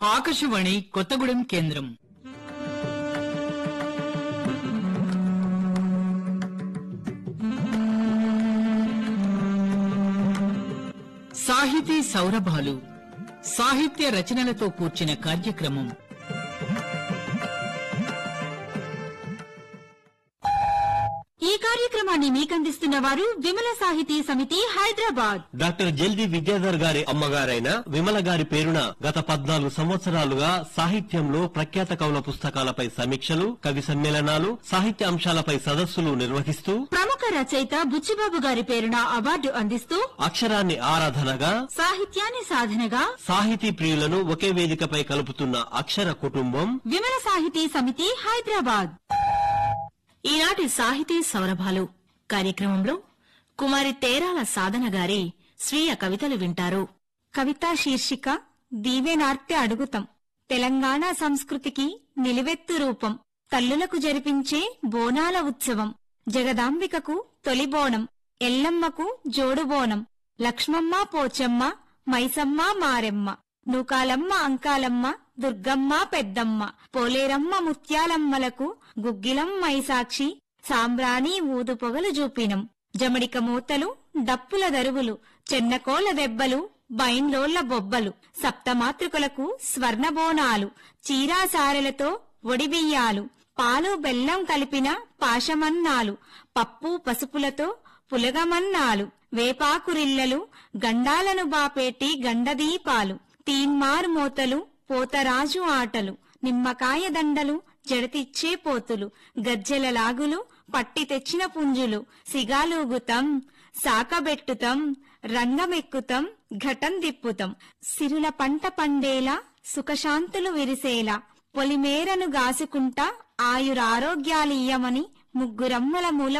ఆకాశవాణి కొత్తగూడెం కేంద్రం సాహితీ సౌరభాలు సాహిత్య రచనలతో కూర్చిన కార్యక్రమం ఈ కార్యక్రమాన్ని మీకందిస్తున్న వారు విమల సాహితీ సమితి హైదరాబాద్ డాక్టర్ జల్ది విద్యాధర్ గారి అమ్మగారైన విమల గారి పేరున గత పద్నాలుగు సంవత్సరాలుగా సాహిత్యంలో ప్రఖ్యాత కవుల పుస్తకాలపై సమీక్షలు కవి సమ్మేళనాలు సాహిత్య అంశాలపై సదస్సులు నిర్వహిస్తూ ప్రముఖ రచయిత బుచ్చిబాబు గారి పేరున అవార్డు అందిస్తూ అక్షరాన్ని ఆరాధనగా సాహిత్యాన్ని సాధనగా సాహితీ ప్రియులను ఒకే వేదికపై కలుపుతున్న అక్షర కుటుంబం విమల సాహితీ సమితి హైదరాబాద్ ఈనాటి సాహితీ సౌరభాలు కార్యక్రమంలో కుమారి తేరాల సాధన గారి స్వీయ కవితలు వింటారు కవితా శీర్షిక దీవెనార్తె అడుగుతాం తెలంగాణ సంస్కృతికి నిలువెత్తు రూపం తల్లులకు జరిపించే బోనాల ఉత్సవం జగదాంబికకు తొలి బోనం ఎల్లమ్మకు జోడు బోనం లక్ష్మమ్మ పోచమ్మ మైసమ్మ మారెమ్మ నూకాలమ్మ అంకాలమ్మ దుర్గమ్మ పెద్దమ్మ పోలేరమ్మ ముత్యాలమ్మలకు గుగ్గిలం మైసాక్షి సాంబ్రాణి ఊదు పొగలు జూపినం జమడిక మూతలు డప్పుల దరువులు చెన్నకోల దెబ్బలు బైండ్లోళ్ల బొబ్బలు సప్తమాతృకులకు స్వర్ణబోనాలు చీరాసారెలతో ఒడిబియ్యాలు పాలు బెల్లం కలిపిన పాశమన్నాలు పప్పు పసుపులతో పులగమన్నాలు వేపాకురిల్లలు గండాలను బాపేటి గండదీపాలు తీన్మారు మోతలు పోతరాజు ఆటలు నిమ్మకాయ దండలు జడతిచ్చే పోతులు గజ్జెల లాగులు పట్టి తెచ్చిన పుంజులు సిగాలూగుతం సాకబెట్టుతం రంగమెక్కుతం ఘటం దిప్పుతం సిరుల పంట పండేలా సుఖశాంతులు విరిసేలా పొలిమేరను గాసుకుంటా ఆయురారోగ్యాలియ్యమని ముగ్గురమ్మల మూల